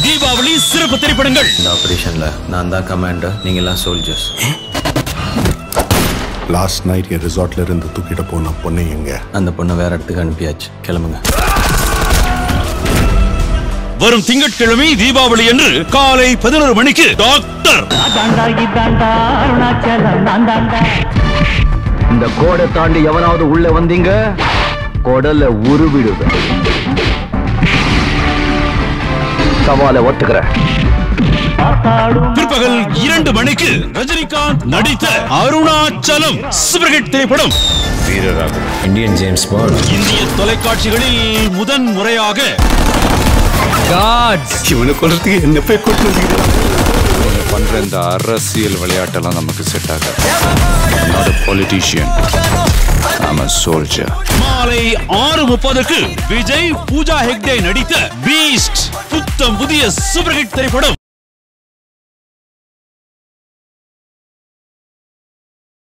தீபாவளி சிறப்பு திரைப்படங்கள் இந்த ஆபரேஷன்ல நான் தான் கமாண்டர் நீங்க எல்லாம் சோல்ஜர்ஸ் லாஸ்ட் நைட் என் ரிசார்ட்ல இருந்து தூக்கிட்டு போன பொண்ணு எங்க அந்த பொண்ணை வேற இடத்துக்கு அனுப்பியாச்சு கிளம்புங்க வரும் திங்கட்கிழமை தீபாவளி என்று காலை பதினோரு மணிக்கு டாக்டர் அதாண்டா இதாண்டா அருணாச்சலம் நான் தாண்டா இந்த கோடை தாண்டி எவனாவது உள்ள வந்தீங்க கொடல உருவிடுவேன் சவாலை ஒத்துக்கிறேன் பார்த்தாடும் பிற்பகல் இரண்டு மணிக்கு ரஜினிகாந்த் நடித்த அருணாச்சலம் சூப்பர் ஹிட் திரைப்படம் இந்தியன் ஜேம்ஸ் பாண்ட் இந்திய தொலைக்காட்சிகளில் முதன் முறையாக இவனை கொல்றதுக்கு என்ன போய் கொண்டு பண்ற இந்த அரசியல் விளையாட்டெல்லாம் நமக்கு செட் ஆகாது நாட் பொலிட்டீஷியன் ஆம் சோல்ஜர் மாலை ஆறு முப்பதுக்கு விஜய் பூஜா ஹெக்டே நடித்த பீஸ்ட் புத்தம் புதிய சூப்பர் ஹிட் திரைப்படம்